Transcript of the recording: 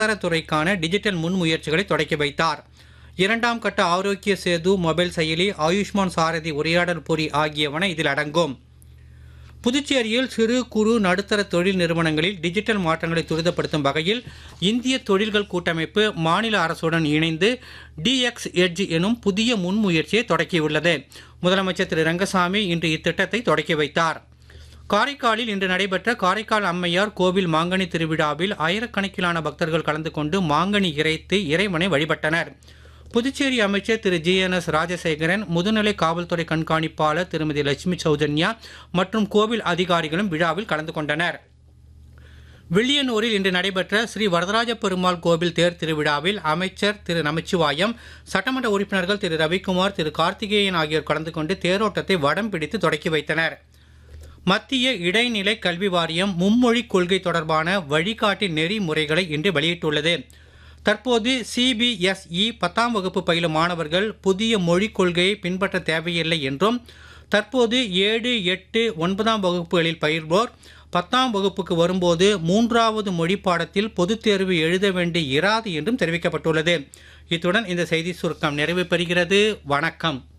சுகாதாரத்துறைக்கான digital முன்முயற்சிகளை தொடக்கி வைத்தார் இரண்டாம் கட்ட ஆரோக்கிய சேது மொபைல் செயலி ஆயுஷ்மான் சாரதி உரையாடல் பொறி ஆகியவன இதில் அடங்கும் புதுச்சேரியில் சிறு குறு நடுத்தர தொழில் நிறுவனங்களில் டிஜிட்டல் மாற்றங்களை துரிதப்படுத்தும் வகையில் இந்திய தொழில்கள் கூட்டமைப்பு மாநில அரசுடன் இணைந்து டிஎக்ஸ் எட்ஜ் எனும் புதிய முன்முயற்சியை தொடக்கியுள்ளது முதலமைச்சர் திரு ரங்கசாமி இன்று இத்திட்டத்தை தொடக்கி வைத்தார் காரைக்காலில் இன்று நடைபெற்ற காரைக்கால் அம்மையார் கோவில் மாங்கனி திருவிழாவில் ஆயிரக்கணக்கிலான பக்தர்கள் கலந்து கொண்டு மாங்கனி இறைத்து இறைவனை வழிபட்டனர் புதுச்சேரி அமைச்சர் திரு ஜி என் எஸ் ராஜசேகரன் முதுநிலை காவல்துறை கண்காணிப்பாளர் திருமதி லட்சுமி சௌஜன்யா மற்றும் கோவில் அதிகாரிகளும் விழாவில் கலந்து கொண்டனர் வில்லியனூரில் இன்று நடைபெற்ற ஸ்ரீ வரதராஜ பெருமாள் கோவில் தேர் திருவிழாவில் அமைச்சர் திரு நமச்சிவாயம் சட்டமன்ற உறுப்பினர்கள் திரு ரவிக்குமார் திரு கார்த்திகேயன் ஆகியோர் கலந்து கொண்டு தேரோட்டத்தை வடம் பிடித்து தொடக்கி வைத்தனர் மத்திய இடைநிலை கல்வி வாரியம் மும்மொழி கொள்கை தொடர்பான வழிகாட்டி நெறிமுறைகளை இன்று வெளியிட்டுள்ளது தற்போது சிபிஎஸ்இ பத்தாம் வகுப்பு பயிலும் மாணவர்கள் புதிய மொழிக் கொள்கையை பின்பற்ற தேவையில்லை என்றும் தற்போது ஏழு எட்டு ஒன்பதாம் வகுப்புகளில் பயில்வோர் பத்தாம் வகுப்புக்கு வரும்போது மூன்றாவது மொழி பாடத்தில் பொதுத் தேர்வு எழுத வேண்டி இராது என்றும் தெரிவிக்கப்பட்டுள்ளது இத்துடன் இந்த செய்தி சுருக்கம் நிறைவு பெறுகிறது வணக்கம்